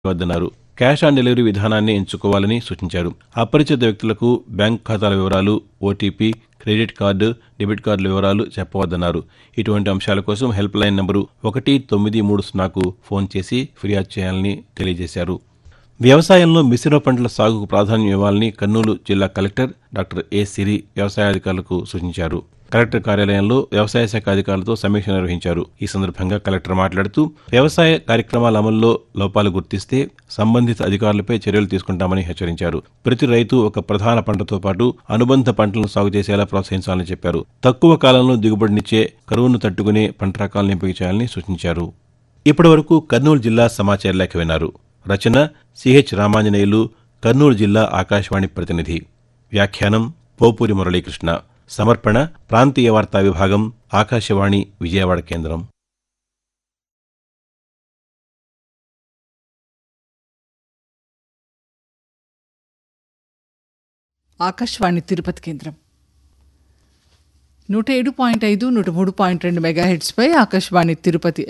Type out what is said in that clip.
వద్దన్నారు cash on delivery విధానాన్ని ఎంచుకోవాలని సూచించారు అపరిచిత వ్యక్తులకు బ్యాంక్ ఖాతాల వివరాలు ఓటీపీ క్రెడిట్ కార్డు డెబిట్ కార్డుల వివరాలు చెప్పవద్దన్నారు ఇటువంటి అంశాల కోసం హెల్ప్ లైన్ నంబరు ఒకటి తొమ్మిది మూడు సున్నాకు ఫోన్ చేసి ఫిర్యాదు చేయాలని తెలియజేశారు వ్యవసాయంలో మిశ్రమ పంటల సాగుకు ప్రాధాన్యం ఇవ్వాలని కర్నూలు జిల్లా కలెక్టర్ డాక్టర్ ఏ సిరి వ్యవసాయాధికారులకు సూచించారు కలెక్టర్ కార్యాలయంలో వ్యవసాయ శాఖ అధికారులతో సమీక్ష నిర్వహించారు ఈ సందర్భంగా కలెక్టర్ మాట్లాడుతూ వ్యవసాయ కార్యక్రమాల అమల్లో లోపాలు గుర్తిస్తే సంబంధిత అధికారులపై చర్యలు తీసుకుంటామని హెచ్చరించారు ప్రతి రైతు ఒక ప్రధాన పంటతో పాటు అనుబంధ పంటలను సాగు చేసేలా ప్రోత్సహించాలని చెప్పారు తక్కువ కాలంలో దిగుబడినిచ్చే కరువును తట్టుకునే పంట రకాలను ఎంపిక చేయాలని సూచించారు ఇప్పటివరకు కర్నూలు జిల్లా సమాచార లేఖ విన్నారు రచన సిహెచ్ రామాంజనేయులు కర్నూలు జిల్లా ఆకాశవాణి ప్రతినిధి వ్యాఖ్యానం పోపూరి మురళీకృష్ణ సమర్పణ ప్రాంతీయ వార్తా విభాగం ఆకాశవాణి విజయవాడ కేంద్రం ఆకాశవాణి తిరుపతి కేంద్రం నూట ఏడు పాయింట్ ఐదు నూట మూడు పాయింట్ రెండు మెగాహెడ్స్పై ఆకాశవాణి తిరుపతి